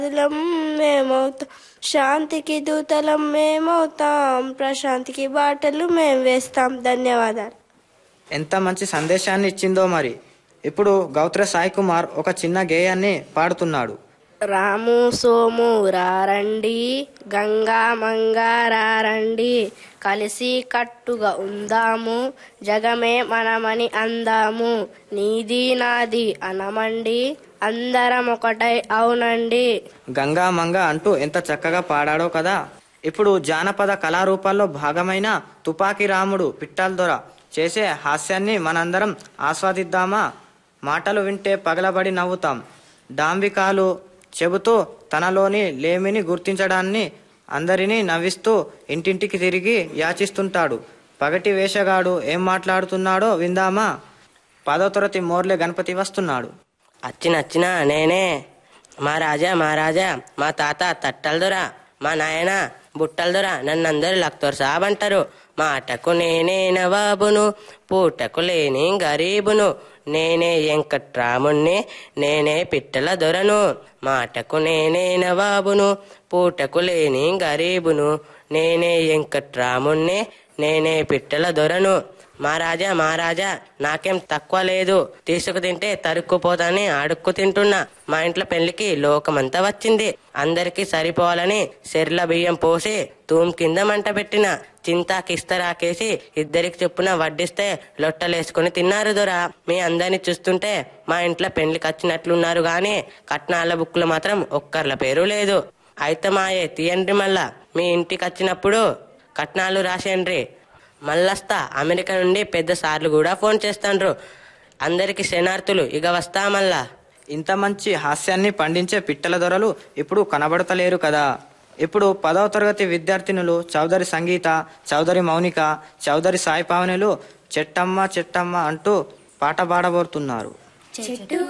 దూతలం మేమవుతాం శాంతికి దూతలం మేమవుతాం ప్రశాంతికి బాటలు మేము వేస్తాం ధన్యవాదాలు ఎంత మంచి సందేశాన్ని ఇచ్చిందో మరి ఇప్పుడు గౌత్ర సాయి కుమార్ ఒక చిన్న గేయాన్ని పాడుతున్నాడు రాము సోము రారండి గంగా మంగా రారండి కలిసి కట్టుగా ఉందాము జగమే మనమని అందాము నీది నాది అనమండి అందరం ఒకటై అవునండి గంగా మంగ అంటూ ఎంత చక్కగా పాడాడో కదా ఇప్పుడు జానపద కళారూపాల్లో భాగమైన తుపాకీ రాముడు పిట్టాల దొర చేసే హాస్యాన్ని మనందరం ఆస్వాదిద్దామా మాటలు వింటే పగలబడి నవ్వుతాం డాంబికాలు చెబుతూ తనలోని లేమిని గుర్తించడాన్ని అందరినీ నవ్విస్తూ ఇంటింటికి తిరిగి యాచిస్తుంటాడు పగటి వేషగాడు ఏం మాట్లాడుతున్నాడో విందామా పదో తరగతి మోర్లే గణపతి వస్తున్నాడు అచ్చిన అచ్చిన నేనే మా రాజా మా రాజా మా తాత తట్టల దొర మా నాయన బుట్టల దొర నన్ను అందరు లక్తోర్ సాబ్ అంటారు మాటకు నేనే నవాబును పూటకు లేని గరీబును నేనే వెంకట్రాముణ్ణి నేనే పిట్టల దొరను మాటకు నేనే నవాబును పూటకు లేని గరీబును నేనే వెంకట్రాముణ్ణి నేనే పిట్టల దొరను మహారాజా మహారాజా నాకేం తక్కువ లేదు తీసుకు తింటే తరుక్కుపోతాని అడుక్కు తింటున్నా మా ఇంట్లో పెళ్లికి లోకమంతా వచ్చింది అందరికి సరిపోవాలని సెర్ల బియ్యం పోసి తూమ్ కింద మంట పెట్టిన చింతా కిస్తరాకేసి ఇద్దరికి చెప్పున వడ్డిస్తే లొట్టలేసుకుని తిన్నారు దొరా మీ అందరిని చూస్తుంటే మా ఇంట్లో పెళ్లికి వచ్చినట్లున్నారు గాని కట్నాల బుక్కులు మాత్రం ఒక్కర్ల పేరు లేదు అయితే మాయే తీయండి మళ్ళా మీ ఇంటికి వచ్చినప్పుడు కట్నాలు రాసేయండి మళ్ళొస్తా అమెరికా నుండి పెద్ద సార్లు కూడా ఫోన్ చేస్తాండ్రు అందరికి శనార్థులు ఇక వస్తా మళ్ళా ఇంత మంచి హాస్యాన్ని పండించే పిట్టల దొరలు ఇప్పుడు కనబడతలేరు కదా ఇప్పుడు పదవ తరగతి విద్యార్థినులు చౌదరి సంగీత చౌదరి మౌనిక చౌదరి సాయి పావనులు చెట్టమ్మ చెట్టమ్మ అంటూ పాట పాడబోతున్నారు చెట్టు